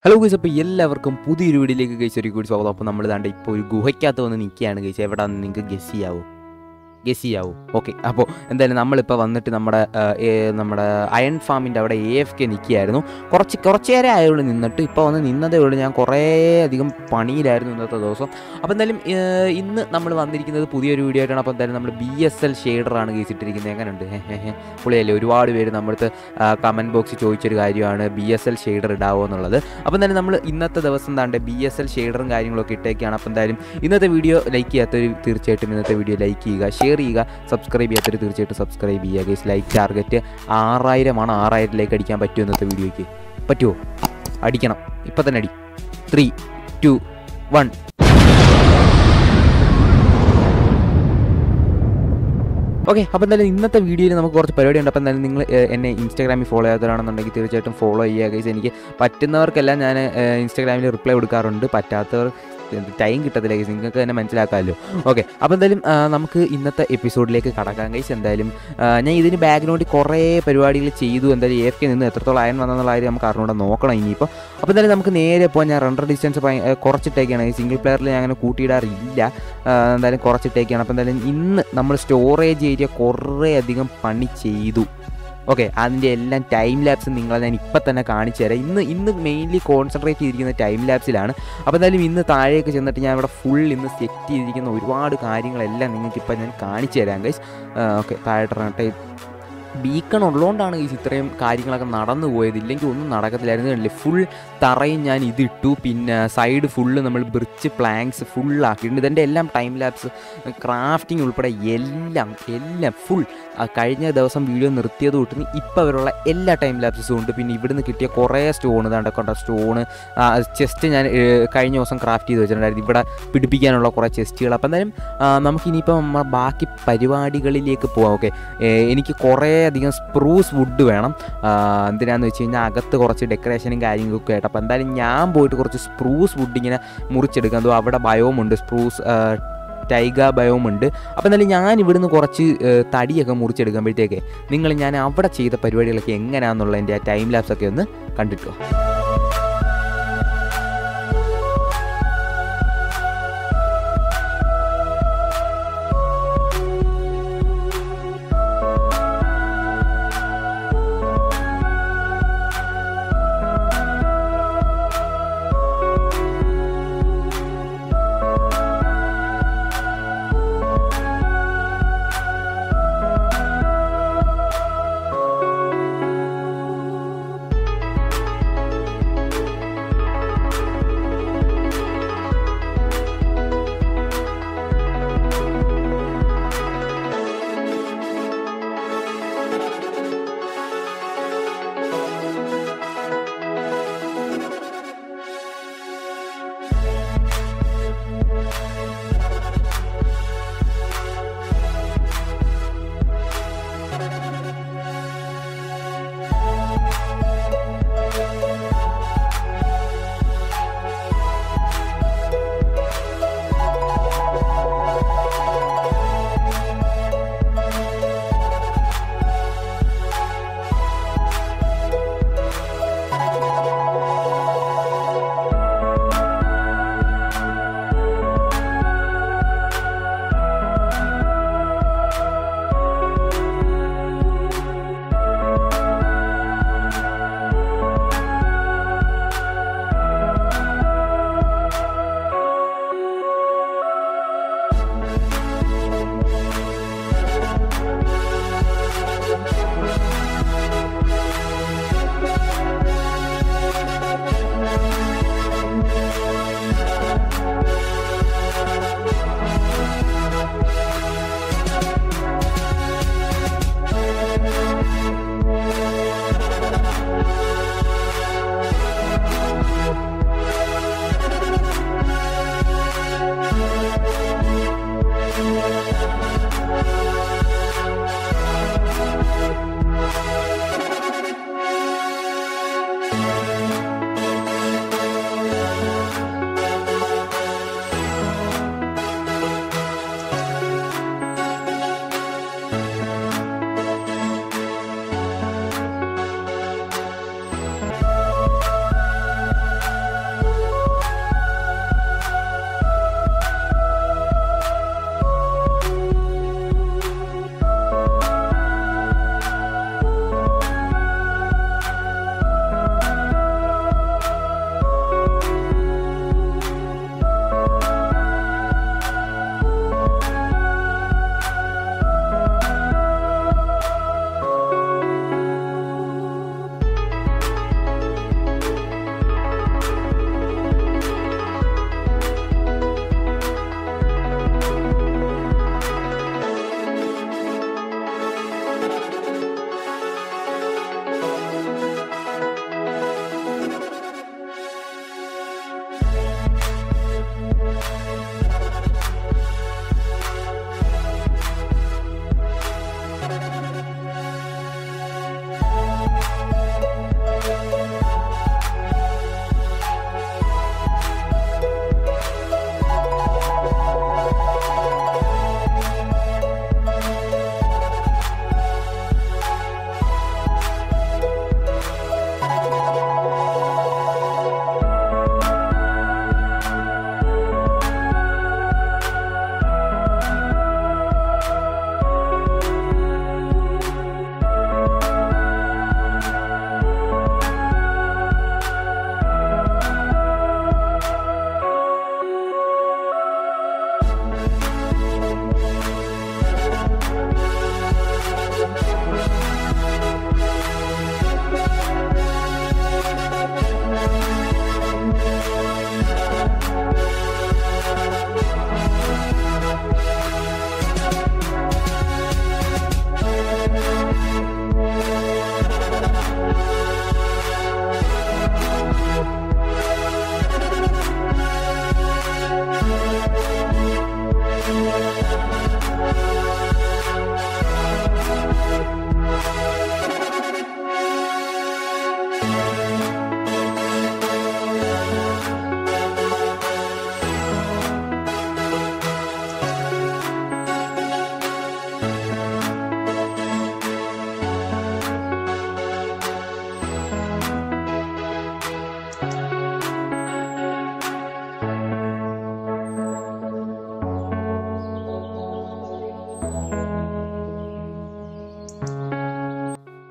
Hello guys അപ്പോൾ എല്ലാവർക്കും പുതിയൊരു വീഡിയോയിലേക്ക് ഗൈസ് ഒരു കൂടി സ്വാഗതം അപ്പോൾ നമ്മൾ ദാണ്ട് ഇപ്പോൾ ഒരു ഗുഹയ്ക്കകത്ത് വന്ന് നിൽക്കുകയാണ് ഗൈസ് എവിടെയാണെന്ന് നിങ്ങൾക്ക് ഗസ് ചെയ്യാവോ ഗസ് ചെയ്യാവോ ഓക്കെ അപ്പോൾ എന്തായാലും നമ്മളിപ്പോൾ വന്നിട്ട് നമ്മുടെ ആ, ഏ, നമ്മുടെ അയൺ ഫാമിൻ്റെ അവിടെ എ എഫ് കെ നിൽക്കുകയായിരുന്നു കുറച്ച് കുറച്ച് നേരം ആയുള്ളൂ നിന്നിട്ട് ഇപ്പോൾ വന്ന് നിന്നതേ ഉള്ളൂ ഞാൻ കുറേ അധികം പണിയിലായിരുന്നു ഇന്നത്തെ ദിവസം അപ്പോൾ എന്തായാലും ഏ, ഇന്ന് നമ്മൾ വന്നിരിക്കുന്നത് പുതിയൊരു വീഡിയോ ആയിട്ടാണ് അപ്പോൾ എന്തായാലും നമ്മൾ ബി എസ് എൽ ഷെയ്ഡറാണ് ഗൈസ് ഇട്ടിരിക്കുന്നത് എങ്ങനെയുണ്ട് ഹെ, ഹെ, ഹെ. പുള്ളിയല്ലേ ഒരുപാട് പേര് നമ്മുടെ കമൻറ്റ് ബോക്സിൽ ചോദിച്ചൊരു കാര്യമാണ് ബി എസ് എൽ ഷെയ്ഡർ ഇടാവോ എന്നുള്ളത് അപ്പോൾ എന്തായാലും നമ്മൾ ഇന്നത്തെ ദിവസം താണ്ട് ബി എസ് എൽ ഷെയ്ഡറും കാര്യങ്ങളൊക്കെ ഇട്ടേക്കാണ് അപ്പോൾ എന്തായാലും ഇന്നത്തെ വീഡിയോ ലൈക്ക് ചെയ്യാത്തവർ തീർച്ചയായിട്ടും ഇന്നത്തെ വീഡിയോ ലൈക്ക് ചെയ്യുക ഷെയർ ചെയ്യുക സബ്സ്ക്രൈബ് ചെയ്യാത്തവർ തീർച്ചയായിട്ടും സബ്സ്ക്രൈബ് ചെയ്യുക ഗൈസ് ലൈക്ക് ടാർഗറ്റ് ആറായിരമാണ് ആറായിരത്തിലേക്ക് അടിക്കാൻ പറ്റുമോ ഇന്നത്തെ വീഡിയോയ്ക്ക് പറ്റുമോ അടിക്കണം ഇപ്പം തന്നെ അടി ത്രീ ടു വൺ ഓക്കെ അപ്പോൾ എന്തായാലും ഇന്നത്തെ വീഡിയോയിൽ നമുക്ക് കുറച്ച് പരിപാടി ഉണ്ട് അപ്പോൾ എന്തായാലും നിങ്ങൾ ഏഹ്, എന്നെ ഇൻസ്റ്റാഗ്രാമിൽ ഫോളോ ചെയ്യാത്തവരാണെന്നുണ്ടെങ്കിൽ തീർച്ചയായിട്ടും ഫോളോ ചെയ്യുക ഗൈസ് എനിക്ക് പറ്റുന്നവർക്കെല്ലാം ഞാൻ ഇൻസ്റ്റാഗ്രാമിൽ റിപ്ലൈ കൊടുക്കാറുണ്ട് പറ്റാത്തവർ ടൈം കിട്ടത്തില്ല ഗൈസ് നിങ്ങൾക്ക് തന്നെ മനസ്സിലാക്കാമല്ലോ ഓക്കെ അപ്പോൾ എന്തായാലും ആ, നമുക്ക് ഇന്നത്തെ എപ്പിസോഡിലേക്ക് കടക്കാം ഗൈസ് എന്തായാലും ആ, ഞാൻ ഇതിന് ബാക്ക്ഗ്രൗണ്ടിൽ കുറേ പരിപാടികൾ ചെയ്തു എന്തായാലും എഫ് കെ നിന്ന് എത്രത്തോളം അയൻ വന്നെന്നുള്ള കാര്യം നമുക്ക് അറിഞ്ഞൂടെ നോക്കണം ഇനിയിപ്പോൾ അപ്പോൾ എന്തായാലും നമുക്ക് നേരെ പോകാൻ ഞാൻ റണ്ടർ ഡിസ്റ്റൻസ് കുറച്ചിട്ടേക്കാണ് സിംഗിൾ പ്ലെയറിൽ ഞാൻ അങ്ങനെ കൂട്ടിയിടാറില്ല ആ, എന്തായാലും കുറച്ചിട്ടേക്കാണ് അപ്പോൾ എന്തായാലും ഇന്ന് നമ്മൾ സ്റ്റോറേജ് ഏരിയ കുറേ അധികം പണി ചെയ്തു ഓക്കെ അതിൻ്റെ എല്ലാം ടൈം ലാപ്സ് നിങ്ങളെ ഞാൻ ഇപ്പം തന്നെ കാണിച്ചു തരാം ഇന്ന് ഇന്ന് മെയിൻലി കോൺസെൻട്രേറ്റ് ചെയ്തിരിക്കുന്ന ടൈം ലാപ്സിലാണ് അപ്പോൾ എന്തായാലും ഇന്ന് താഴേക്ക് ചെന്നിട്ട് ഞാൻ ഇവിടെ ഫുൾ ഇന്ന് സെറ്റ് ചെയ്തിരിക്കുന്ന ഒരുപാട് കാര്യങ്ങളെല്ലാം നിങ്ങൾക്ക് ഇപ്പം ഞാൻ കാണിച്ചു തരാം ഗൈസ് ഓക്കെ താഴോട്ട് ഇറങ്ങട്ടെ ബീക്കൺ ഉള്ളതുകൊണ്ടാണ് ഈ ഇത്രയും കാര്യങ്ങളൊക്കെ നടന്നു പോയത് ഇല്ലെങ്കിൽ ഒന്നും നടക്കത്തില്ലായിരുന്നു കണ്ടില്ലേ ഫുൾ തറയും ഞാൻ ഇതിട്ടു പിന്നെ സൈഡ് ഫുള്ള് നമ്മൾ ബ്രിച്ച് പ്ലാങ്ക്സ് ഫുള്ളാക്കിയിട്ടുണ്ട് ഇതിൻ്റെ എല്ലാം ടൈം ലാപ്സ് ക്രാഫ്റ്റിംഗ് ഉൾപ്പെടെ എല്ലാം എല്ലാം ഫുൾ കഴിഞ്ഞ ദിവസം വീഡിയോ നിർത്തിയത് തൊട്ട് ഇപ്പം വരെയുള്ള എല്ലാ ടൈം ലാപ്സും ഉണ്ട് പിന്നെ ഇവിടുന്ന് കിട്ടിയ കുറേ സ്റ്റോൺ ഇതാണ്ട് കൊണ്ട സ്റ്റോണ് ചെസ്റ്റ് ഞാൻ ഏഹ്, കഴിഞ്ഞ ദിവസം ക്രാഫ്റ്റ് ചെയ്ത് വെച്ചിട്ടുണ്ടായിരുന്നു ഇവിടെ പിടിപ്പിക്കാനുള്ള കുറേ ചെസ്റ്റുകൾ അപ്പം എന്തായാലും ആ, നമുക്കിനിയിപ്പം നമ്മ ബാക്കി പരിപാടികളിലേക്ക് പോകാം ഓക്കെ എനിക്ക് കുറേ അധികം സ്പ്രൂസ് വുഡ് വേണം ആ, എന്തിനാന്ന് വെച്ച് കഴിഞ്ഞാൽ അകത്ത് കുറച്ച് ഡെക്കറേഷനും കാര്യങ്ങളൊക്കെ ആയിട്ട് അപ്പോൾ എന്തായാലും ഞാൻ പോയിട്ട് കുറച്ച് സ്പ്രൂസ് വുഡ് ഇങ്ങനെ മുറിച്ചെടുക്കാം അതോ അവിടെ ബയോമുണ്ട് സ്പ്രൂസ് ടൈഗ ബയോമുണ്ട് അപ്പോൾ എന്തായാലും ഞാൻ ഇവിടുന്ന് കുറച്ച് ഏ, തടിയൊക്കെ മുറിച്ചെടുക്കുമ്പോഴത്തേക്ക് നിങ്ങൾ ഞാൻ അവിടെ ചെയ്ത പരിപാടികളൊക്കെ എങ്ങനെയാണെന്നുള്ളതിൻ്റെ ആ ടൈം ലാപ്സ് ഒക്കെ ഒന്ന് കണ്ടിട്ടോ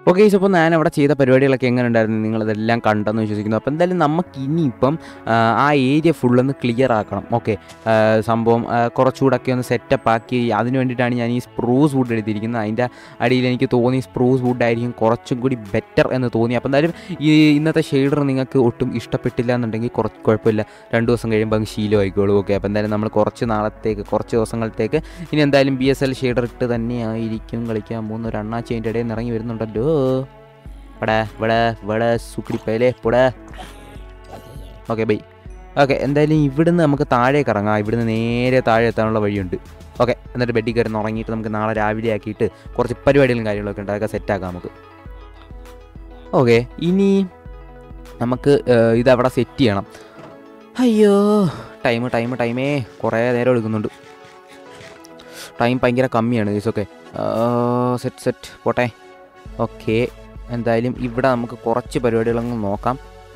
ഓക്കെ ഈസ് അപ്പോൾ ഞാൻ അവിടെ ചെയ്ത പരിപാടികളൊക്കെ എങ്ങനെ ഉണ്ടായിരുന്നു നിങ്ങളതെല്ലാം കണ്ടെന്ന് വിശ്വസിക്കുന്നു അപ്പോൾ എന്തായാലും നമുക്ക് ഇനിയിപ്പം ആ, ആ ഏരിയ ഫുള്ളൊന്ന് ക്ലിയർ ആക്കണം ഓക്കെ സംഭവം ആ, കുറച്ചുകൂടെയൊക്കെ ഒന്ന് സെറ്റപ്പ് ആക്കി അതിന് വേണ്ടിയിട്ടാണ് ഞാൻ ഈ സ്പ്രൂസ് വുഡ് എടുത്തിരിക്കുന്നത് അതിൻ്റെ അടിയിൽ എനിക്ക് തോന്നി സ്പ്രൂസ് വുഡ് ആയിരിക്കും കുറച്ചും കൂടി ബെറ്റർ എന്ന് തോന്നി അപ്പോൾ എന്തായാലും ഈ ഇന്നത്തെ ഷെയ്ഡർ നിങ്ങൾക്ക് ഒട്ടും ഇഷ്ടപ്പെട്ടില്ല എന്നുണ്ടെങ്കിൽ കുറച്ച് കുഴപ്പമില്ല രണ്ട് ദിവസം കഴിയുമ്പോൾ അങ്ങ് ശീലമായിക്കോളൂ ഓക്കെ അപ്പോൾ എന്തായാലും നമ്മൾ കുറച്ച് നാളത്തേക്ക് കുറച്ച് ദിവസങ്ങളത്തേക്ക് ഇനി എന്തായാലും ബി എസ് എൽ ഷെയ്ഡർ ഇട്ട് തന്നെയായിരിക്കും കളിക്കാൻ പോകുന്ന ഒരു അണ്ണാച്ചി അതിൻ്റെ ഇടയിൽ നിന്ന് ഇറങ്ങി വരുന്നുണ്ടല്ലോ ഇവിടെ ഇവിടെ ഇവിടെ സുക്രിപ്പയിലേ ഇവിടെ ഓക്കെ ബൈ ഓക്കെ എന്തായാലും ഇവിടുന്ന് നമുക്ക് താഴേക്ക് ഇറങ്ങാം ഇവിടുന്ന് നേരെ താഴെ എത്താനുള്ള വഴിയുണ്ട് ഓക്കെ എന്നിട്ട് ബെഡിൽ കയറി ഉറങ്ങിയിട്ട് നമുക്ക് നാളെ രാവിലെ ആക്കിയിട്ട് കുറച്ച് പരിപാടികളും കാര്യങ്ങളൊക്കെ ഉണ്ട് അതൊക്കെ സെറ്റാക്കാം നമുക്ക് ഓക്കെ ഇനി നമുക്ക് ഏഹ്, ഇതവിടെ സെറ്റ് ചെയ്യണം അയ്യോ ടൈം ടൈം ടൈമേ കുറേ നേരം എടുക്കുന്നുണ്ട് ടൈം ഭയങ്കര കമ്മിയാണ് ഗീസ് ഓക്കെ സെറ്റ് സെറ്റ് പോട്ടെ ഓക്കെ എന്തായാലും ഇവിടെ നമുക്ക് കുറച്ച് പരിപാടികളങ്ങ് നോക്കാം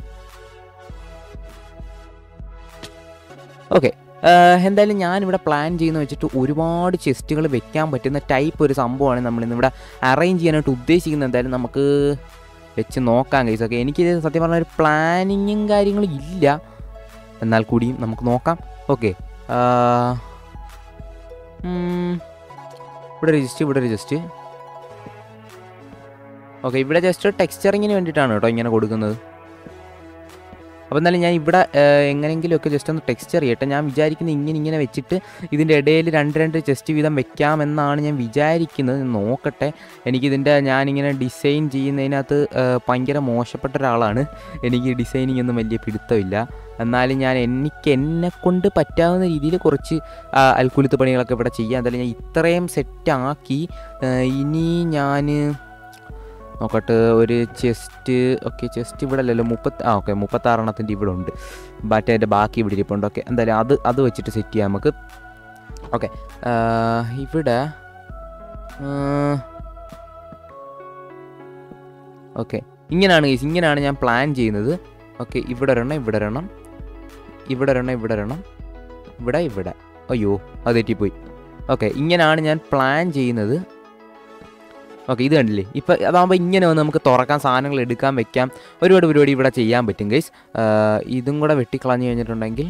ഓക്കെ എന്തായാലും ഞാനിവിടെ പ്ലാൻ ചെയ്യുന്ന വെച്ചിട്ട് ഒരുപാട് ചെസ്റ്റുകൾ വെക്കാൻ പറ്റുന്ന ടൈപ്പ് ഒരു സംഭവമാണ് നമ്മളിന്നിവിടെ അറേഞ്ച് ചെയ്യാനായിട്ട് ഉദ്ദേശിക്കുന്നത് എന്തായാലും നമുക്ക് വെച്ച് നോക്കാം കൈസ് ഓക്കെ എനിക്ക് സത്യം പറഞ്ഞ ഒരു പ്ലാനിങ്ങും കാര്യങ്ങളും ഇല്ല എന്നാൽ കൂടിയും നമുക്ക് നോക്കാം ഓക്കെ ഇവിടെ ഒരു ജസ്റ്റ് ഇവിടെ ഒരു ജസ്റ്റ് ഓക്കെ ഇവിടെ ജസ്റ്റ് ടെക്സ്ചറിങ്ങിന് വേണ്ടിയിട്ടാണ് കേട്ടോ ഇങ്ങനെ കൊടുക്കുന്നത് അപ്പോൾ എന്നാലും ഞാൻ ഇവിടെ ഏഹ്, എങ്ങനെയെങ്കിലുമൊക്കെ ജസ്റ്റ് ഒന്ന് ടെക്സ്ചർ ചെയ്യട്ടെ ഞാൻ വിചാരിക്കുന്നത് ഇങ്ങനെ ഇങ്ങനെ വെച്ചിട്ട് ഇതിൻ്റെ ഇടയിൽ രണ്ട് രണ്ട് ജസ്റ്റ് വീതം വെക്കാമെന്നാണ് ഞാൻ വിചാരിക്കുന്നത് ഞാൻ നോക്കട്ടെ എനിക്കിതിൻ്റെ ഞാനിങ്ങനെ ഡിസൈൻ ചെയ്യുന്നതിനകത്ത് ഏഹ്, ഭയങ്കര മോശപ്പെട്ട ഒരാളാണ് എനിക്ക് ഡിസൈനിങ് ഒന്നും വലിയ പിടുത്തമില്ല എന്നാലും ഞാൻ എനിക്ക് എന്നെ കൊണ്ട് പറ്റാവുന്ന രീതിയിൽ കുറച്ച് ആ, അൽക്കുലത്ത് പണികളൊക്കെ ഇവിടെ ചെയ്യാം എന്തായാലും ഞാൻ ഇത്രയും സെറ്റാക്കി ഇനി ഞാൻ നോക്കട്ടെ ഒരു ചെസ്റ്റ് ഓക്കെ ചെസ്റ്റ് ഇവിടെ അല്ലല്ലോ മുപ്പത്തി ആ ഓക്കെ മുപ്പത്താറെണ്ണത്തിൻ്റെ ഇവിടെ ഉണ്ട് ബാറ്റ് അതിൻ്റെ ബാക്കി ഇവിടെ ഇരിപ്പുണ്ട് ഓക്കെ എന്തായാലും അത് അത് വെച്ചിട്ട് സെറ്റ് ചെയ്യാം നമുക്ക് ഓക്കെ ഇവിടെ ഓക്കെ ഇങ്ങനെയാണ് guys, ഇങ്ങനെയാണ് ഞാൻ പ്ലാൻ ചെയ്യുന്നത് ഓക്കെ ഇവിടെ ഒരെണ്ണം ഇവിടെ ഒരെണ്ണം ഇവിടെ ഒരെണ്ണം ഇവിടെ ഒരെണ്ണം ഇവിടെ ഇവിടെ അയ്യോ അത് തെറ്റിപ്പോയി ഓക്കെ ഇങ്ങനെയാണ് ഞാൻ പ്ലാൻ ചെയ്യുന്നത് ഓക്കെ ഇത് കണ്ടില്ലേ ഇപ്പം അതാകുമ്പോൾ ഇങ്ങനെ വന്ന് നമുക്ക് തുറക്കാൻ സാധനങ്ങൾ എടുക്കാൻ വെക്കാം ഒരുപാട് പരിപാടി ഇവിടെ ചെയ്യാൻ പറ്റും ഗൈസ് ഇതും കൂടെ വെട്ടിക്കളഞ്ഞു കഴിഞ്ഞിട്ടുണ്ടെങ്കിൽ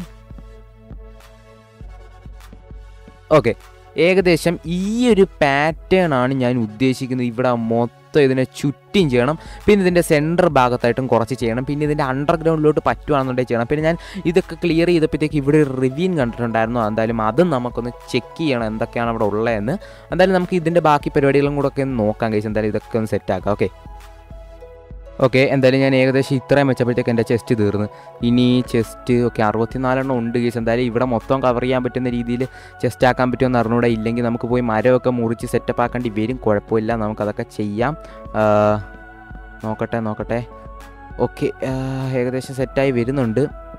ഓക്കെ ഏകദേശം ഈ ഒരു പാറ്റേൺ ആണ് ഞാൻ ഉദ്ദേശിക്കുന്നത് ഇവിടെ മൊത്തം ഇതിനെ ചുറ്റും ചെയ്യണം പിന്നെ ഇതിൻ്റെ സെൻറ്റർ ഭാഗത്തായിട്ടും കുറച്ച് ചെയ്യണം പിന്നെ ഇതിൻ്റെ അണ്ടർഗ്രൗണ്ടിലോട്ട് പറ്റുവാണെന്നുണ്ടെങ്കിൽ ചെയ്യണം പിന്നെ ഞാൻ ഇതൊക്കെ ക്ലിയർ ചെയ്തപ്പോഴത്തേക്ക് ഇവിടെ ഒരു റിവ്യൂൻ കണ്ടിട്ടുണ്ടായിരുന്നു എന്തായാലും അതും നമുക്കൊന്ന് ചെക്ക് ചെയ്യണം എന്തൊക്കെയാണ് അവിടെ ഉള്ളതെന്ന് എന്തായാലും നമുക്ക് ഇതിൻ്റെ ബാക്കി പരിപാടികളും കൂടെ ഒക്കെ ഒന്ന് നോക്കാം കഴിച്ച് എന്തായാലും ഇതൊക്കെ ഒന്ന് സെറ്റാക്കാം ഓക്കെ ഓക്കെ എന്തായാലും ഞാൻ ഏകദേശം ഇത്രയും വെച്ചപ്പോഴത്തേക്ക് എൻ്റെ ചെസ്റ്റ് തീർന്നു ഇനി ചെസ്റ്റ് ഓക്കെ അറുപത്തിനാലെണ്ണം ഉണ്ട് കേസ് എന്തായാലും ഇവിടെ മൊത്തം കവർ ചെയ്യാൻ പറ്റുന്ന രീതിയിൽ ചെസ്റ്റ് ആക്കാൻ പറ്റുമെന്ന് അറിഞ്ഞൂടെ ഇല്ലെങ്കിൽ നമുക്ക് പോയി മരമൊക്കെ മുറിച്ച് സെറ്റപ്പ് ആക്കേണ്ടി വരും കുഴപ്പമില്ല നമുക്കതൊക്കെ ചെയ്യാം ആ, നോക്കട്ടെ നോക്കട്ടെ ഓക്കെ ഏകദേശം സെറ്റായി വരുന്നുണ്ട്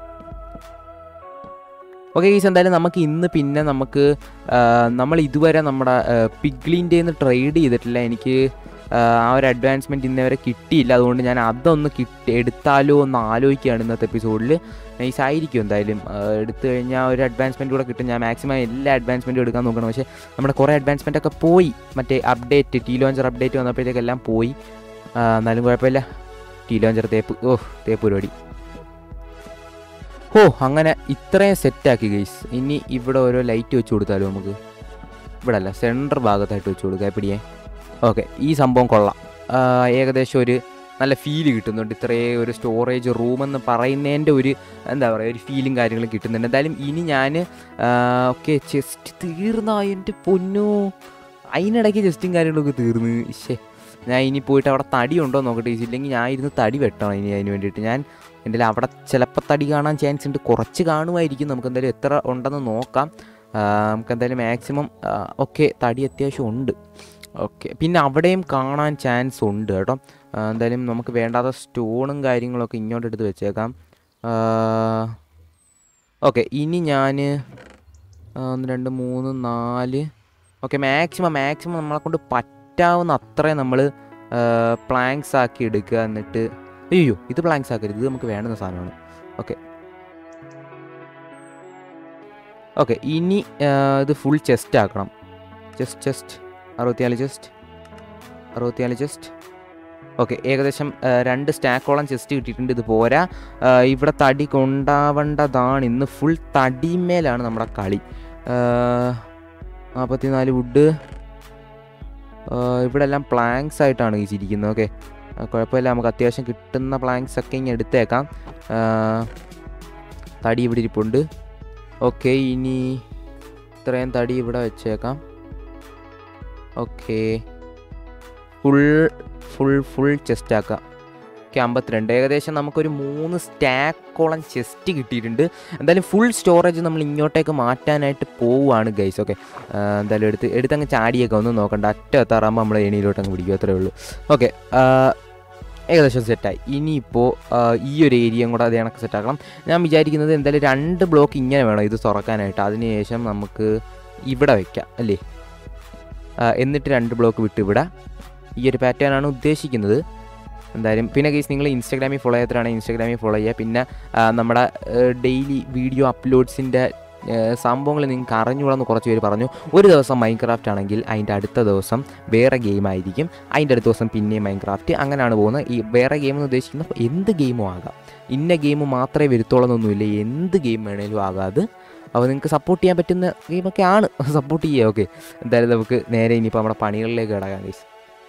ഓക്കെ ഗീസ് എന്തായാലും നമുക്ക് ഇന്ന് പിന്നെ നമുക്ക് ആ, നമ്മൾ ഇതുവരെ നമ്മുടെ പിഗ്ലിൻ്റെ നിന്ന് ട്രേഡ് ചെയ്തിട്ടില്ല എനിക്ക് ആ, ആ ഒരു അഡ്വാൻസ്മെൻറ്റ് ഇന്ന് വരെ കിട്ടിയില്ല അതുകൊണ്ട് ഞാൻ അതൊന്ന് കിട്ടി എടുത്താലോ എന്ന് ആലോചിക്കുകയാണ് ഇന്നത്തെ എപ്പിസോഡിൽ നൈസ് ആയിരിക്കും എന്തായാലും ആ, എടുത്തു കഴിഞ്ഞാൽ ഒരു അഡ്വാൻസ്മെൻറ്റ് കൂടെ കിട്ടും ഞാൻ മാക്സിമം എല്ലാ അഡ്വാൻസ്മെൻറ്റും എടുക്കാൻ നോക്കണം പക്ഷേ നമ്മുടെ കുറേ അഡ്വാൻസ്മെൻ്റ് ഒക്കെ പോയി മറ്റേ അപ്ഡേറ്റ് ടീ ലോഞ്ചർ അപ്ഡേറ്റ് വന്നപ്പോഴത്തേക്കെല്ലാം പോയി ആ, എന്നാലും കുഴപ്പമില്ല ടീ ലോഞ്ചർ തേപ്പ് ഓ തേപ്പ് പരിപാടി ഓ അങ്ങനെ ഇത്രയും സെറ്റാക്കി ഗൈസ് ഇനി ഇവിടെ ഓരോ ലൈറ്റ് വെച്ച് കൊടുത്താലോ നമുക്ക് ഇവിടെ അല്ല സെൻറ്റർ ഭാഗത്തായിട്ട് വെച്ച് കൊടുക്കുക എപ്പിടിയേ ഓക്കെ ഈ സംഭവം കൊള്ളാം ആ, ഏകദേശം ഒരു നല്ല ഫീല് കിട്ടുന്നുണ്ട് ഇത്രയേ ഒരു സ്റ്റോറേജ് റൂം എന്ന് പറയുന്നതിൻ്റെ ഒരു എന്താ പറയുക ഒരു ഫീലും കാര്യങ്ങളും കിട്ടുന്നുണ്ട് എന്തായാലും ഇനി ഞാൻ ഓക്കെ ചെസ്റ്റ് തീർന്ന എൻ്റെ പൊന്നോ അതിനിടയ്ക്ക് ചെസ്റ്റും കാര്യങ്ങളൊക്കെ തീർന്ന് ഇശേ ഞാൻ ഇനി പോയിട്ട് അവിടെ തടി ഉണ്ടോ എന്ന് നോക്കട്ടെ ഇല്ലെങ്കിൽ ഞാൻ ഇരുന്ന് തടി വെട്ടണം ഇനി അതിന് വേണ്ടിയിട്ട് ഞാൻ എൻ്റെ അവിടെ ചിലപ്പോൾ തടി കാണാൻ ചാൻസ് ഉണ്ട് കുറച്ച് കാണുമായിരിക്കും നമുക്ക് എന്തായാലും എത്ര ഉണ്ടെന്ന് നോക്കാം ആ, നമുക്ക് എന്തായാലും മാക്സിമം ഓക്കെ തടി അത്യാവശ്യം ഉണ്ട് ഓക്കെ പിന്നെ അവിടെയും കാണാൻ ചാൻസ് ഉണ്ട് കേട്ടോ ആ, എന്തായാലും നമുക്ക് വേണ്ടാത്ത സ്റ്റോണും കാര്യങ്ങളൊക്കെ ഇങ്ങോട്ട് എടുത്ത് വെച്ചേക്കാം ഓക്കെ ഇനി ഞാൻ ഒന്ന് രണ്ട് മൂന്ന് നാല് ഓക്കെ മാക്സിമം മാക്സിമം നമ്മളെ കൊണ്ട് പറ്റാവുന്ന അത്രയും നമ്മൾ പ്ലാങ്ക്സ് ആക്കി എടുക്കുക എന്നിട്ട് അയ്യോ ഇത് പ്ലാങ്ക്സ് ആക്കരുത് ഇത് നമുക്ക് വേണ്ടുന്ന സാധനമാണ് ഓക്കെ ഓക്കെ ഇനി ആ, ഇത് ഫുൾ ചെസ്റ്റ് ആക്കണം ചെസ്റ്റ് ചെസ്റ്റ് അറുപത്തിനാല് ചെസ്റ്റ് അറുപത്തിനാല് ചെസ്റ്റ് ഓക്കെ ഏകദേശം ആ, രണ്ട് സ്റ്റാക്കോളം ചെസ്റ്റ് കിട്ടിയിട്ടുണ്ട് ഇത് പോരാ ആ, ഇവിടെ തടി കൊണ്ടാവേണ്ടതാണ് ഇന്ന് ഫുൾ തടിമേലാണ് നമ്മുടെ കളി നാൽപ്പത്തിനാല് വുഡ് ഇവിടെ എല്ലാം പ്ലാങ്ക്സ് ആയിട്ടാണ് ഈ ചിരിക്കുന്നത് ഓക്കെ കുഴപ്പമില്ല നമുക്ക് അത്യാവശ്യം കിട്ടുന്ന പ്ലാങ്ക്സ് ഒക്കെ ഇങ്ങനെ എടുത്തേക്കാം ആ, തടി ഇവിടെ ഇരിപ്പുണ്ട് ഓക്കെ ഇനി ഇത്രയും തടി ഇവിടെ വെച്ചേക്കാം okay full full full chest ആക്കാം ഓക്കെ അമ്പത്തിരണ്ട് ഏകദേശം നമുക്കൊരു മൂന്ന് സ്റ്റാക്കോളം ചെസ്റ്റ് കിട്ടിയിട്ടുണ്ട് എന്തായാലും ഫുൾ സ്റ്റോറേജ് നമ്മൾ ഇങ്ങോട്ടേക്ക് മാറ്റാനായിട്ട് പോവുകയാണ് ഗൈസ് ഓക്കെ എന്തായാലും എടുത്ത് എടുത്തങ്ങ് ചാടിയൊക്കെ ഒന്നും നോക്കണ്ട അറ്റ എത്താറാകുമ്പോൾ നമ്മൾ എണിയിലോട്ട് അങ്ങ് പിടിക്കും അത്രേ ഉള്ളൂ ഓക്കെ ഏകദേശം സെറ്റായി ഇനിയിപ്പോൾ ഈ ഒരു ഏരിയയും കൂടെ അത് കണക്ക് സെറ്റാക്കണം ഞാൻ വിചാരിക്കുന്നത് എന്തായാലും രണ്ട് ബ്ലോക്ക് ഇങ്ങനെ വേണം ഇത് തുറക്കാനായിട്ട് അതിനുശേഷം നമുക്ക് ഇവിടെ വയ്ക്കാം അല്ലേ ആ, എന്നിട്ട് രണ്ട് ബ്ലോക്ക് വിട്ട് ഇവിടെ ഈ ഒരു പാറ്റേൺ ആണ് ഉദ്ദേശിക്കുന്നത് എന്തായാലും പിന്നെ കേസ് നിങ്ങൾ ഇൻസ്റ്റാഗ്രാമിൽ ഫോളോ ചെയ്യാത്തവരാണെങ്കിൽ ഇൻസ്റ്റാഗ്രാമിൽ ഫോളോ ചെയ്യുക പിന്നെ ആ, നമ്മുടെ ഡെയിലി വീഡിയോ അപ്ലോഡ്സിൻ്റെ സംഭവങ്ങൾ നിങ്ങൾക്ക് അറിഞ്ഞുകൂടെന്ന് കുറച്ച് പേര് പറഞ്ഞു ഒരു ദിവസം മൈൻക്രാഫ്റ്റ് ആണെങ്കിൽ അതിൻ്റെ അടുത്ത ദിവസം വേറെ ഗെയിം ആയിരിക്കും അതിൻ്റെ അടുത്ത ദിവസം പിന്നെയും മൈൻക്രാഫ്റ്റ് അങ്ങനെയാണ് പോകുന്നത് ഈ വേറെ ഗെയിം എന്ന് ഉദ്ദേശിക്കുന്നത് എന്ത് ഗെയിമും ആകാം ഇന്ന ഗെയിം മാത്രമേ വരുത്തോളന്നൊന്നുമില്ല എന്ത് ഗെയിം വേണേലും ആകാതെ അപ്പോൾ നിങ്ങൾക്ക് സപ്പോർട്ട് ചെയ്യാൻ പറ്റുന്ന ഗെയിമൊക്കെ ആണ് സപ്പോർട്ട് ചെയ്യുക ഓക്കെ എന്തായാലും നമുക്ക് നേരെ ഇനിയിപ്പോൾ നമ്മുടെ പണികളിലേക്ക് കിടക്കാം ഗൈസ്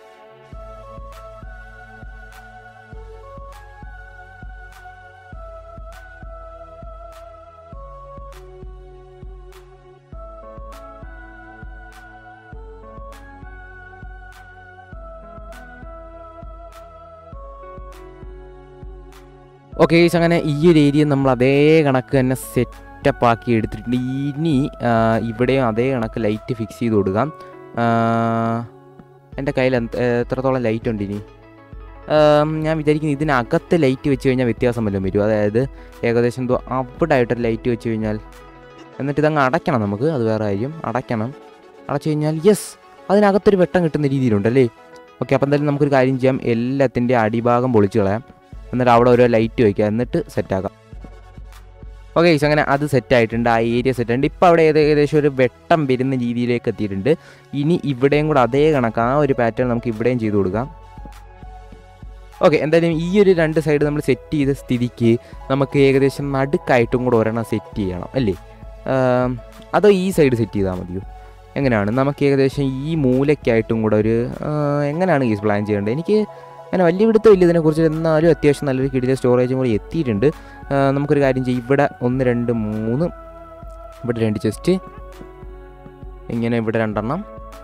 ഓക്കെ ഗൈസ് അങ്ങനെ ഈ ഒരു ഏരിയ നമ്മൾ അതേ കണക്ക് തന്നെ സെറ്റപ്പ് ആക്കി എടുത്തിട്ടുണ്ട് ഇനി ആ, ഇവിടെയും അതേ കണക്ക് ലൈറ്റ് ഫിക്സ് ചെയ്ത് കൊടുക്കാം ആ, എൻ്റെ കയ്യിൽ എന്ത്- എത്രത്തോളം ലൈറ്റ് ഉണ്ട് ഇനി ആം, ഞാൻ വിചാരിക്കുന്നു ഇതിനകത്ത് ലൈറ്റ് വെച്ച് കഴിഞ്ഞാൽ വ്യത്യാസം വല്ലതും വരും അതായത് ഏകദേശം എന്തോ അവിടെ ആയിട്ടൊരു ലൈറ്റ് വെച്ച് കഴിഞ്ഞാൽ എന്നിട്ട് ഇതങ്ങ് അടയ്ക്കണം നമുക്ക് അത് വേറെ കാര്യം അടയ്ക്കണം അടച്ചു കഴിഞ്ഞാൽ യെസ് അതിനകത്തൊരു വെട്ടം കിട്ടുന്ന രീതിയിലുണ്ടല്ലേ ഓക്കെ അപ്പം എന്തായാലും നമുക്കൊരു കാര്യം ചെയ്യാം എല്ലാത്തിൻ്റെ അടിഭാഗം പൊളിച്ച് കളയാം എന്നിട്ട് അവിടെ ഓരോ ലൈറ്റ് വയ്ക്കുക എന്നിട്ട് സെറ്റാക്കാം ഓക്കെ അങ്ങനെ അത് സെറ്റ് ആയിട്ടുണ്ട് ആ ഏരിയ സെറ്റ് ആയിട്ടുണ്ട് ഇപ്പോൾ അവിടെ ഏത് ഏകദേശം ഒരു വെട്ടം വരുന്ന രീതിയിലേക്ക് എത്തിയിട്ടുണ്ട് ഇനി ഇവിടെയും കൂടെ അതേ കണക്ക് ആ ഒരു പാറ്റേൺ നമുക്ക് ഇവിടെയും ചെയ്ത് കൊടുക്കാം ഓക്കെ എന്തായാലും ഈ ഒരു രണ്ട് സൈഡ് നമ്മൾ സെറ്റ് ചെയ്ത സ്ഥിതിക്ക് നമുക്ക് ഏകദേശം നടുക്കായിട്ടും കൂടെ ഒരെണ്ണം സെറ്റ് ചെയ്യണം അല്ലേ ആം, അതോ ഈ സൈഡ് സെറ്റ് ചെയ്താൽ മതിയോ എങ്ങനെയാണ് നമുക്ക് ഏകദേശം ഈ മൂലയ്ക്കായിട്ടും കൂടെ ഒരു ആ, എങ്ങനെയാണ് ഈ പ്ലാൻ ചെയ്യേണ്ടത് എനിക്ക് അങ്ങനെ വലിയ പിടുത്തമില്ല ഇതിനെക്കുറിച്ച് എന്നാലും അത്യാവശ്യം നല്ലൊരു കിടില സ്റ്റോറേജും കൂടി എത്തിയിട്ടുണ്ട് ആ, നമുക്കൊരു കാര്യം ചെയ്യും ഇവിടെ ഒന്ന് രണ്ട് മൂന്ന് ഇവിടെ രണ്ട് ചെസ്റ്റ് ഇങ്ങനെ ഇവിടെ രണ്ടെണ്ണം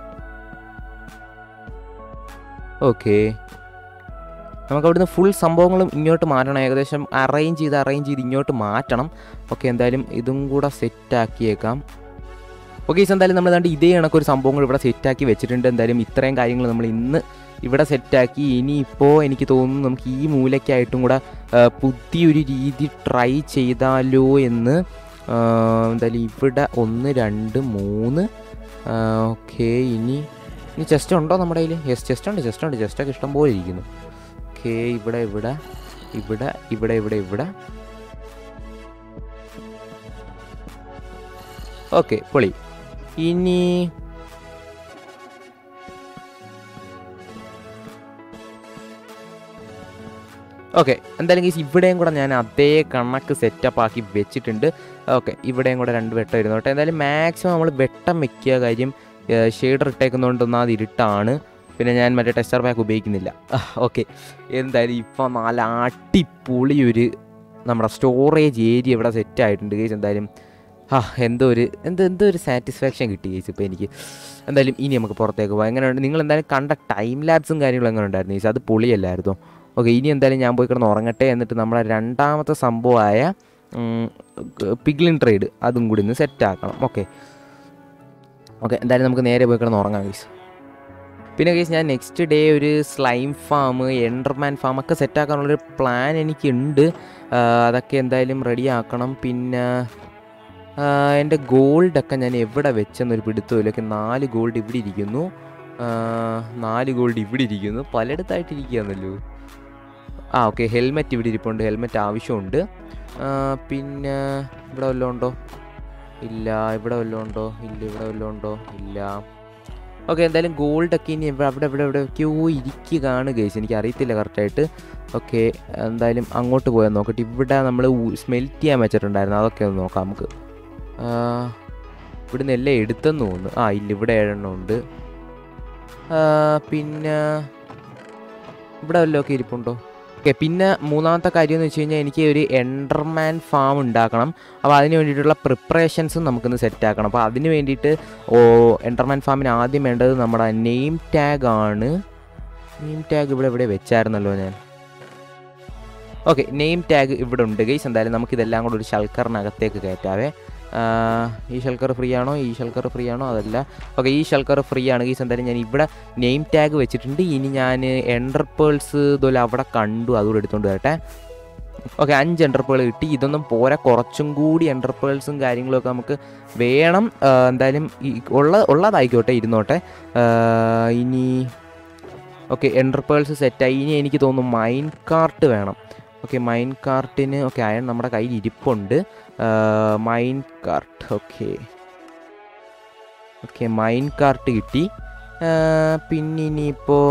ഓക്കെ നമുക്ക് അവിടുന്ന് ഫുൾ സംഭവങ്ങളും ഇങ്ങോട്ട് മാറ്റണം ഏകദേശം അറേഞ്ച് ചെയ്ത് അറേഞ്ച് ചെയ്ത് ഇങ്ങോട്ട് മാറ്റണം ഓക്കെ എന്തായാലും ഇതും കൂടെ സെറ്റാക്കിയേക്കാം ഓക്കെ ഈസ് എന്തായാലും നമ്മൾ ഏതാണ്ട് ഇതേ കണക്കൊരു സംഭവങ്ങൾ ഇവിടെ സെറ്റാക്കി വെച്ചിട്ടുണ്ട് എന്തായാലും ഇത്രയും കാര്യങ്ങൾ നമ്മൾ ഇന്ന് ഇവിടെ സെറ്റാക്കി ഇനിയിപ്പോൾ എനിക്ക് തോന്നുന്നു നമുക്ക് ഈ മൂലയ്ക്കായിട്ടും കൂടെ ആ, പുതിയൊരു രീതി ട്രൈ ചെയ്താലോ എന്ന് ആ, എന്തായാലും ഇവിടെ ഒന്ന് രണ്ട് മൂന്ന് ഓക്കെ ഇനി ഇനി ചെസ്റ്റ് ഉണ്ടോ നമ്മുടെ കയ്യിൽ യെസ് ചെസ്റ്റ് ഉണ്ട് ചെസ്റ്റ് ഉണ്ട് ചെസ്റ്റൊക്കെ ഇഷ്ടം പോലെ ഇരിക്കുന്നു ഓക്കെ ഇവിടെ ഇവിടെ ഇവിടെ ഇവിടെ ഇവിടെ ഇവിടെ ഓക്കെ പൊളി ഇനി ഓക്കെ എന്തായാലും ഗീസ് ഇവിടെയും കൂടെ ഞാൻ അതേ കണക്ക് സെറ്റപ്പ് ആക്കി വെച്ചിട്ടുണ്ട് ഓക്കെ ഇവിടെയും കൂടെ രണ്ട് വെട്ടം ഇരുന്നോട്ടെ എന്തായാലും മാക്സിമം നമ്മൾ വെട്ടം വെക്കുക കാര്യം ഷെയ്ഡർ ഇട്ടേക്കുന്നതുകൊണ്ട് ഒന്നാമത് ഇരുട്ടാണ് പിന്നെ ഞാൻ മറ്റേ ടെസ്റ്റർ പാക്ക് ഉപയോഗിക്കുന്നില്ല ഓക്കെ എന്തായാലും ഇപ്പം നല്ല അടിപൊളി ഒരു നമ്മുടെ സ്റ്റോറേജ് ഏരിയ ഇവിടെ സെറ്റ് ആയിട്ടുണ്ട് ഗേസ് എന്തായാലും ആ എന്തോ ഒരു എന്തോ എന്തോ ഒരു സാറ്റിസ്ഫാക്ഷൻ കിട്ടി ഗേസ് ഇപ്പോൾ എനിക്ക് എന്തായാലും ഇനി നമുക്ക് പുറത്തേക്ക് പോകാം എങ്ങനെയുണ്ട് നിങ്ങൾ എന്തായാലും കണ്ട ടൈം ലാബ്സും കാര്യങ്ങളും എങ്ങനെ ഉണ്ടായിരുന്നു ഗേസ് അത് പൊളിയല്ലായിരുന്നോ ഓക്കെ ഇനി എന്തായാലും ഞാൻ പോയി കിടന്ന് ഉറങ്ങട്ടെ എന്നിട്ട് നമ്മളെ രണ്ടാമത്തെ സംഭവമായ പിഗ്ലിൻ ട്രേഡ് അതും കൂടി ഒന്ന് സെറ്റ് ആക്കണം ഓക്കെ ഓക്കെ എന്തായാലും നമുക്ക് നേരെ പോയി കിടന്ന് ഉറങ്ങാം ഗൈസ് പിന്നെ ഗൈസ് ഞാൻ നെക്സ്റ്റ് ഡേ ഒരു സ്ലൈം ഫാം എൻഡർമാൻ ഫാം ഒക്കെ സെറ്റാക്കാനുള്ളൊരു പ്ലാൻ എനിക്കുണ്ട് ആ, അതൊക്കെ എന്തായാലും റെഡി ആക്കണം പിന്നെ ആ, എൻ്റെ ഗോൾഡൊക്കെ ഞാൻ എവിടെ വെച്ചെന്നൊരു പിടുത്തമില്ല ഒക്കെ നാല് ഗോൾഡ് ഇവിടെ ഇരിക്കുന്നു ആ, നാല് ഗോൾഡ് ഇവിടെ ഇരിക്കുന്നു പലയിടത്തായിട്ട് ഇരിക്കുകയാണല്ലോ ആ ഓക്കെ ഹെൽമെറ്റ് ഇവിടെ ഇരിപ്പുണ്ട് ഹെൽമെറ്റ് ആവശ്യമുണ്ട് ആ, പിന്നെ ഇവിടെ വല്ലതും ഉണ്ടോ ഇല്ല ഇവിടെ വല്ലതും ഉണ്ടോ ഇല്ല ഇവിടെ വല്ലതും ഉണ്ടോ ഇല്ല ഓക്കെ എന്തായാലും ഗോൾഡൊക്കെ ഇനി ഇവിടെ അവിടെ ഇവിടെ എവിടെയൊക്കെയോ ഇരിക്കുകയാണ് ഗൈസ് എനിക്ക് അറിയത്തില്ല കറക്റ്റായിട്ട് ഓക്കെ എന്തായാലും അങ്ങോട്ട് പോയാൽ നോക്കട്ടെ ഇവിടെ നമ്മൾ സ്മെൽറ്റ് ചെയ്യാൻ വെച്ചിട്ടുണ്ടായിരുന്നു അതൊക്കെ ഒന്ന് നോക്കാം നമുക്ക് ആ, ഇവിടുന്ന് എല്ലാം എടുത്തെന്ന് തോന്നുന്നു ആ ഇല്ല ഇവിടെ ഏഴെണ്ണം ഉണ്ട് ആ, പിന്നെ ഇവിടെ വല്ലതൊക്കെ ഇരിപ്പുണ്ടോ ഓക്കെ പിന്നെ മൂന്നാമത്തെ കാര്യം എന്ന് വെച്ച് കഴിഞ്ഞാൽ എനിക്ക് ഒരു എൻഡർമാൻ ഫാം ഉണ്ടാക്കണം അപ്പോൾ അതിന് വേണ്ടിയിട്ടുള്ള പ്രിപ്പറേഷൻസും നമുക്കൊന്ന് സെറ്റ് ആക്കണം അപ്പോൾ അതിന് വേണ്ടിയിട്ട് ഓ എൻഡർമാൻ ഫാമിന് ആദ്യം വേണ്ടത് നമ്മുടെ നെയിം ടാഗ് ആണ് നെയിം ടാഗ് ഇവിടെ ഇവിടെ വെച്ചായിരുന്നല്ലോ ഞാൻ ഓക്കെ നെയിം ടാഗ് ഇവിടെ ഉണ്ട് ഗൈസ് എന്തായാലും നമുക്കിതെല്ലാം കൂടെ ഒരു ഷൾക്കറിനകത്തേക്ക് കയറ്റാവേ ആ, ഈ ഷൾക്കർ ഫ്രീ ആണോ ഈ ഷൾക്കർ ഫ്രീ ആണോ അതല്ല ഓക്കെ ഈ ഷൾക്കർ ഫ്രീ ആണ് ഗൈസ് എന്തായാലും ഞാൻ ഇവിടെ നെയിം ടാഗ് വെച്ചിട്ടുണ്ട് ഇനി ഞാൻ എൻഡർ പേൾസ് ഇതുപോലെ അവിടെ കണ്ടു അതുകൂടെ എടുത്തുകൊണ്ട് വരട്ടെ ഓക്കെ അഞ്ച് എൻഡർപ്പേൾ കിട്ടി ഇതൊന്നും പോരാ കുറച്ചും കൂടി എൻഡർപ്പേൾസും കാര്യങ്ങളൊക്കെ നമുക്ക് വേണം ആ, എന്തായാലും ഈ ഉള്ള ഉള്ളതായിക്കോട്ടെ ഇരുന്നോട്ടെ ആ, ഇനി ഓക്കെ എൻഡർപ്പേൾസ് സെറ്റായി ഇനി എനിക്ക് തോന്നുന്നു മൈൻ കാർട്ട് വേണം ഓക്കെ മൈൻ കാർട്ടിന് ഓക്കെ അയൺ നമ്മുടെ കയ്യിൽ ഇരിപ്പുണ്ട് minecart okay okay minecart കിട്ടി ആ, പിന്നെ ഇനിയിപ്പോൾ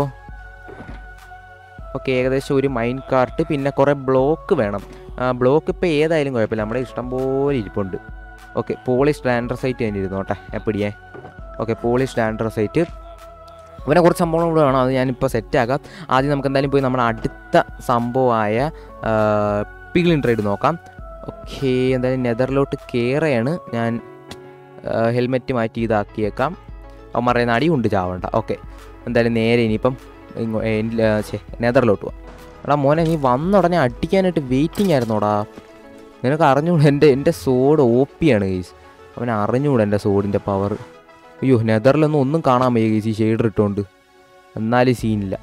ഓക്കെ ഏകദേശം ഒരു മൈൻ കാർട്ട് പിന്നെ കുറേ ബ്ലോക്ക് വേണം ബ്ലോക്ക് ഇപ്പോൾ ഏതായാലും കുഴപ്പമില്ല നമ്മുടെ ഇഷ്ടം പോലെ ഇരിപ്പുണ്ട് ഓക്കെ പോളിഷ് ആൻഡ്രസൈറ്റ് തന്നെ ഇരുന്നോട്ടെ എപ്പിടിയേ ഓക്കെ പോളിഷ് ആൻഡ്രസൈറ്റ് ഇവനെ കുറച്ച് സംഭവം കൂടെ വേണം അത് ഞാനിപ്പോൾ സെറ്റാക്കാം ആദ്യം നമുക്ക് എന്തായാലും പോയി നമ്മുടെ അടുത്ത സംഭവമായ പിഗ്ലിൻ ട്രേഡ് നോക്കാം ഓക്കെ എന്തായാലും നെതറിലോട്ട് കയറുകയാണ് ഞാൻ ഹെൽമെറ്റ് മാറ്റി ഇതാക്കിയേക്കാം അവൻ പറയുന്ന അടിയുണ്ട് ചാവണ്ട ഓക്കെ എന്തായാലും നേരെ ഇനിയിപ്പം ഇങ്ങോ ചേ നെതറിലോട്ട് പോവാം എടാ മോനെ നീ വന്ന ഉടനെ അടിക്കാനായിട്ട് വെയിറ്റിംഗ് ആയിരുന്നോടാ നിനക്ക് അറിഞ്ഞൂടാ എൻ്റെ എൻ്റെ സോഡ് ഒ പിയാണ് ഗൈസ് അവൻ അറിഞ്ഞൂടാ എൻ്റെ സോഡിൻ്റെ പവർ അയ്യോ നെതറിലൊന്നും ഒന്നും കാണാൻ വയ്യ ഗൈസ് ഈ ഷെയ്ഡ് ഇട്ടുകൊണ്ട് എന്നാലും സീനില്ല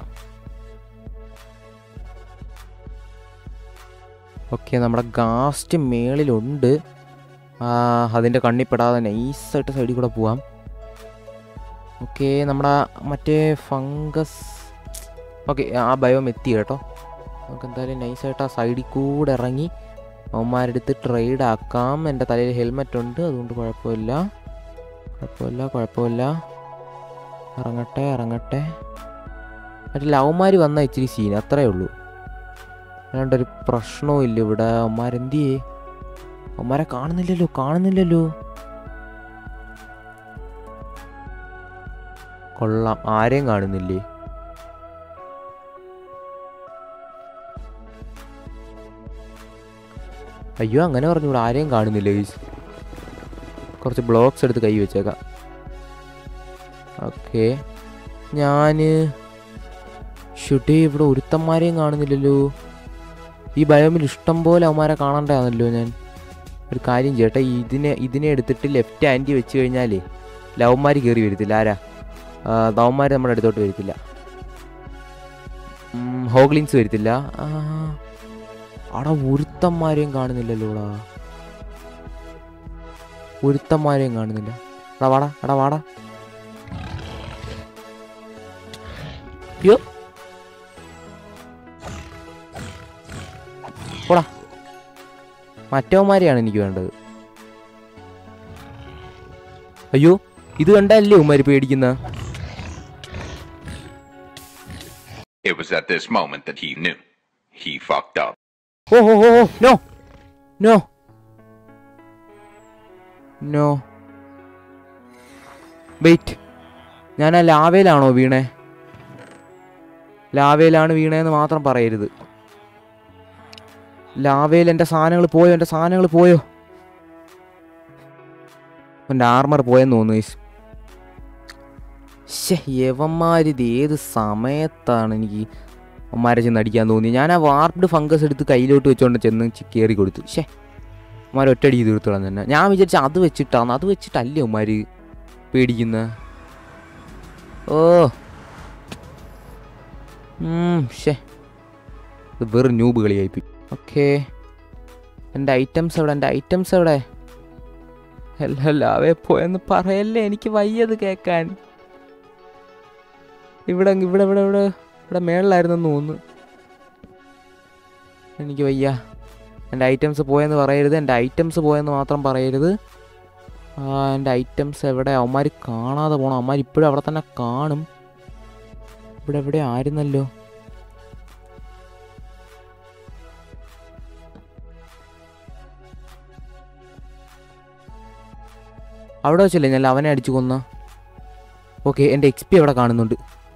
ഓക്കെ നമ്മുടെ ഗാസ്റ്റ് മേളിലുണ്ട് ആ, അതിൻ്റെ കണ്ണിപ്പെടാതെ നൈസായിട്ട് സൈഡിൽ കൂടെ പോവാം ഓക്കെ നമ്മുടെ മറ്റേ ഫംഗസ് ഓക്കെ ആ ബയോം എത്തി കേട്ടോ നമുക്ക് എന്തായാലും നൈസായിട്ട് ആ സൈഡിൽ കൂടെ ഇറങ്ങി അവന്മാരെടുത്ത് ട്രേഡ് ആക്കാം എൻ്റെ തലയിൽ ഹെൽമെറ്റ് ഉണ്ട് അതുകൊണ്ട് കുഴപ്പമില്ല കുഴപ്പമില്ല കുഴപ്പമില്ല ഇറങ്ങട്ടെ ഇറങ്ങട്ടെ മറ്റേ ലവന്മാർ വന്ന ഇച്ചിരി സീൻ അത്രേ ഉള്ളൂ അല്ലാണ്ട് ഒരു പ്രശ്നവും ഇല്ല ഇവിടെ അവന്മാരെന്ത് ചെയ്യേ അവന്മാരെ കാണുന്നില്ലല്ലോ കാണുന്നില്ലല്ലോ കൊള്ളാം ആരെയും കാണുന്നില്ലേ അയ്യോ അങ്ങനെ പറഞ്ഞൂടെ ആരെയും കാണുന്നില്ല ഗൈസ് കുറച്ച് ബ്ലോക്സ് എടുത്ത് കൈ വെച്ചേക്കാം ഓക്കെ ഞാൻ ഷുഡേ ഇവിടെ ഒരുത്തന്മാരെയും കാണുന്നില്ലല്ലോ ഈ ബയോമിൽ ഇഷ്ടം പോലെ അവന്മാരെ കാണണ്ടാണല്ലോ ഞാൻ ഒരു കാര്യം ചെയ്യട്ടെ ഇതിനെ ഇതിനെ എടുത്തിട്ട് ലെഫ്റ്റ് ഹാൻഡ് വെച്ച് കഴിഞ്ഞാലേ ലവന്മാർ കയറി വരത്തില്ല ആരാ ലവന്മാർ നമ്മുടെ അടുത്തോട്ട് വരത്തില്ല ഉം, ഹോഗ്ലിൻസ് വരത്തില്ല ആ, അവിടെ ഒരുത്തന്മാരെയും കാണുന്നില്ലല്ലോടാ ഒരുത്തന്മാരെയും കാണുന്നില്ല എടാ വാടാ എടാ വാടാ അയ്യോ പോടാ മറ്റവന്മാരെയാണ് എനിക്ക് വേണ്ടത് അയ്യോ ഇത് കണ്ടല്ലേ ഉമ്മാര് പേടിക്കുന്ന It was at this moment that he knew. He fucked up. Oh oh oh oh no no no wait ഞാൻ ആ ലാവയിലാണോ വീണേ ലാവയിലാണ് വീണേന്ന് മാത്രം പറയരുത് ലാവയിൽ എൻ്റെ സാധനങ്ങൾ പോയോ എൻ്റെ സാധനങ്ങൾ പോയോ എൻ്റെ ആർമർ പോയെന്ന് തോന്നുന്നു ഗൈസ് ശേ യവന്മാരിത് ഏത് സമയത്താണ് എനിക്ക് അമ്മാരെ ചെന്ന് അടിക്കാൻ തോന്നി ഞാൻ ആ വാർപ്ഡ് ഫംഗസ് എടുത്ത് കയ്യിലോട്ട് വെച്ചുകൊണ്ട് ചെന്ന് ചി- കയറി കൊടുത്തു ഷേ അമ്മാർ ഒറ്റടി തീർത്തോളാം തന്നെ ഞാൻ വിചാരിച്ച അത് വെച്ചിട്ടാണ് അത് വെച്ചിട്ടല്ലേ അമ്മാര് പേടിക്കുന്ന ഓ ഉം, ഷേ ഇത് വെറും ന്യൂബ് കളിയായിപ്പോയി ഓക്കെ എൻ്റെ ഐറ്റംസ് എവിടെ എൻ്റെ ഐറ്റംസ് എവിടെ എല്ലാവേ പോയെന്ന് പറയല്ലേ എനിക്ക് വയ്യത് കേൾക്കാൻ ഇവിടെ ഇവിടെ ഇവിടെ ഇവിടെ ഇവിടെ മേളിലായിരുന്നെന്ന് തോന്നുന്നു എനിക്ക് വയ്യ എൻ്റെ ഐറ്റംസ് പോയെന്ന് പറയരുത് എൻ്റെ ഐറ്റംസ് പോയെന്ന് മാത്രം പറയരുത് ആ എൻ്റെ ഐറ്റംസ് എവിടെ അവന്മാർ കാണാതെ പോകണം അവന്മാർ ഇപ്പോഴും അവിടെ തന്നെ കാണും ഇവിടെ എവിടെ ആയിരുന്നല്ലോ അവിടെ വെച്ചല്ലേ ഞാൻ അവനെ അടിച്ചു കൊന്ന ഓക്കെ എൻ്റെ എക്സ് പി അവിടെ കാണുന്നുണ്ട്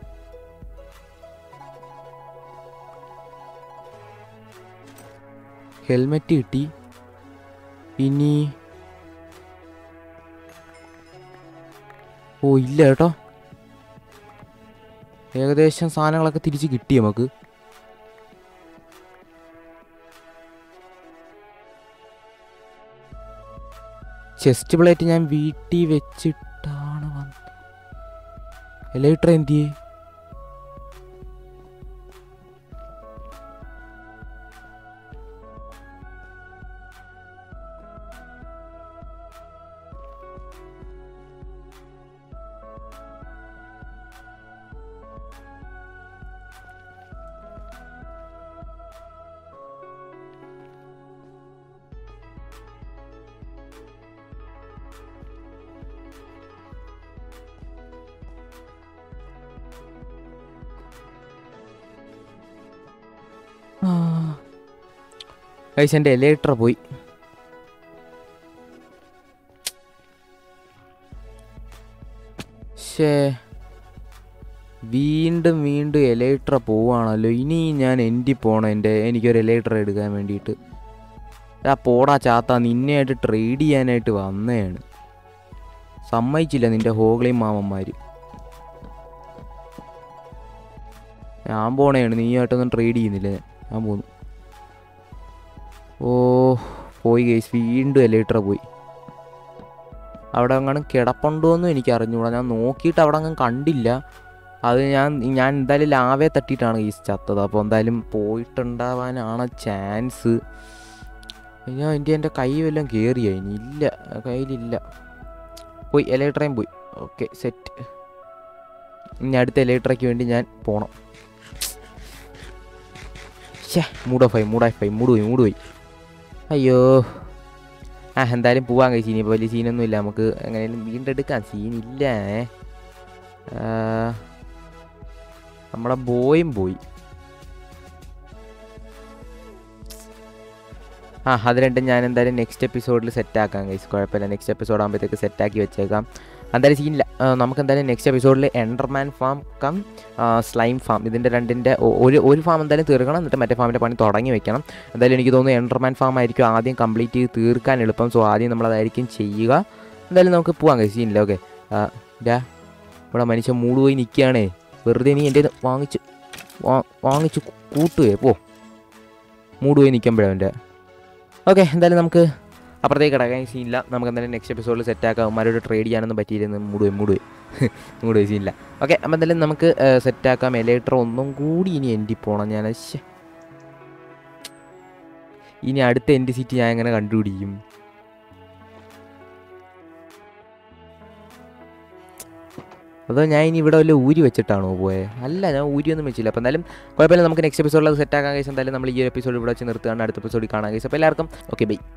ഹെൽമെറ്റ് കിട്ടി ഇനി ഓ ഇല്ല കേട്ടോ ഏകദേശം സാധനങ്ങളൊക്കെ തിരിച്ച് കിട്ടി നമുക്ക് ചെസ്റ്റ് പ്ലേറ്റ് ഞാൻ വീട്ടിൽ വെച്ചിട്ടാണ് വന്നത് എലൈട്ര എന്തിയേ ഗൈസ് എൻ്റെ എലേട്ര പോയി ഷേ വീണ്ടും വീണ്ടും എലേട്ര പോവാണല്ലോ ഇനി ഞാൻ എൻഡി പോണം എൻ്റെ എനിക്കൊരു എലേട്ര എടുക്കാൻ വേണ്ടിയിട്ട് ആ പോടാ ചാത്ത നിന്നെയായിട്ട് ട്രേഡ് ചെയ്യാനായിട്ട് വന്നതാണ് സമ്മതിച്ചില്ല നിന്റെ ഹോഗ്ലിയും മാമന്മാർ ഞാൻ പോണേണ് നീയായിട്ടൊന്നും ട്രേഡ് ചെയ്യുന്നില്ല ഞാൻ പോന്നു ഓ പോയി ഗൈസ് വീണ്ടും എലേട്ര പോയി അവിടെ അങ്ങനെ കിടപ്പുണ്ടോയെന്നും എനിക്ക് അറിഞ്ഞൂടാ ഞാൻ നോക്കിയിട്ട് അവിടെ അങ്ങനെ കണ്ടില്ല അത് ഞാൻ ഞാൻ എന്തായാലും ലാവേ തട്ടിയിട്ടാണ് ഗൈസ് ചത്തത് അപ്പോൾ എന്തായാലും പോയിട്ടുണ്ടാവാനാണ് ചാൻസ് ഞാൻ എൻ്റെ എൻ്റെ കൈ വല്ലതും കയറിയോ ഇനി ഇല്ല കയ്യിലില്ല പോയി എലേട്രയും പോയി ഓക്കെ സെറ്റ് ഇനി അടുത്ത എലേട്രയ്ക്ക് വേണ്ടി ഞാൻ പോണം ഷേ മൂഡ് ഓഫ് ആയി മൂഡ് ഓഫ് ആയി മൂഡ് പോയി മൂഡ് പോയി അയ്യോ ആ എന്തായാലും പോവാൻ കഴിച്ചു ഇനിയിപ്പോൾ വലിയ സീനൊന്നും ഇല്ല നമുക്ക് എങ്ങനെയാലും വീണ്ടെടുക്കാം സീനില്ല ഏ. ആ, നമ്മളെ ബോയും പോയി ആ അത് രണ്ടും ഞാൻ എന്തായാലും നെക്സ്റ്റ് എപ്പിസോഡിൽ സെറ്റാക്കാം കൈസ് കുഴപ്പമില്ല നെക്സ്റ്റ് എപ്പിസോഡ് ആകുമ്പോഴത്തേക്ക് സെറ്റാക്കി വെച്ചേക്കാം എന്തായാലും സീനില്ല ആ, നമുക്ക് എന്തായാലും നെക്സ്റ്റ് എപ്പിസോഡിൽ enderman farm cum slime farm ഇതിൻ്റെ രണ്ടിൻ്റെ ഒ- ഒരു ഒരു ഫാം എന്തായാലും തീർക്കണം എന്നിട്ട് മറ്റേ ഫാമിൻ്റെ പണി തുടങ്ങി വെക്കണം എന്തായാലും എനിക്ക് തോന്നുന്നു എൻഡർമാൻ ഫാം ആയിരിക്കും ആദ്യം കംപ്ലീറ്റ് ചെയ്ത് തീർക്കാൻ എളുപ്പം സോ ആദ്യം നമ്മളതായിരിക്കും ചെയ്യുക എന്തായാലും നമുക്ക് പോവാം കൈസ് സീനില്ല ഓക്കെ ഡാ ഇവിടെ മനുഷ്യൻ മൂട് പോയി നിൽക്കുകയാണേ വെറുതെ നീ എൻ്റെ കയ്യിന്ന് വാങ്ങിച്ച് വാ- വാങ്ങിച്ച് കൂട്ടുകയെ പോ മൂട് പോയി നിൽക്കുമ്പോഴവൻ്റെ ഓക്കെ എന്തായാലും നമുക്ക് അപ്പുറത്തേക്ക് കിടക്കാൻ സീനില്ല നമുക്ക് എന്തായാലും നെക്സ്റ്റ് എപ്പിസോഡിൽ സെറ്റാക്കാം അവന്മാരോട് ട്രേഡ് ചെയ്യാനൊന്നും പറ്റിയിരുന്നു മൂടുപോയി മൂടുപോയി മൂടുപോയി സീനില്ല ഓക്കെ അപ്പം എന്തായാലും നമുക്ക് സെറ്റാക്കാം എലേറ്റർ ഒന്നും കൂടി ഇനി എൻഡി പോകണം ഞാൻ ശ്ശെ. ഇനി അടുത്ത എൻഡ് സീറ്റ് ഞാൻ എങ്ങനെ കണ്ടുപിടിക്കും അതോ ഞാൻ ഇനി ഇവിടെ വല്ല ഊരി വെച്ചിട്ടാണോ പോയത് അല്ല ഞാൻ ഊരിയൊന്നും വെച്ചില്ല അപ്പോൾ എന്തായാലും കുഴപ്പമില്ല നമുക്ക് നെക്സ്റ്റ് എപ്പിസോഡിൽ അത് സെറ്റ് ആക്കാൻ കഴിച്ച് എന്തായാലും നമ്മൾ ഈ ഒരു എപ്പിസോഡ് ഇവിടെ വെച്ച് നിർത്തുകയാണ് അടുത്ത എപ്പിസോഡിൽ കാണാൻ കഴിച്ചു അപ്പോൾ എല്ലാവർക്കും ഓക്കെ ബൈ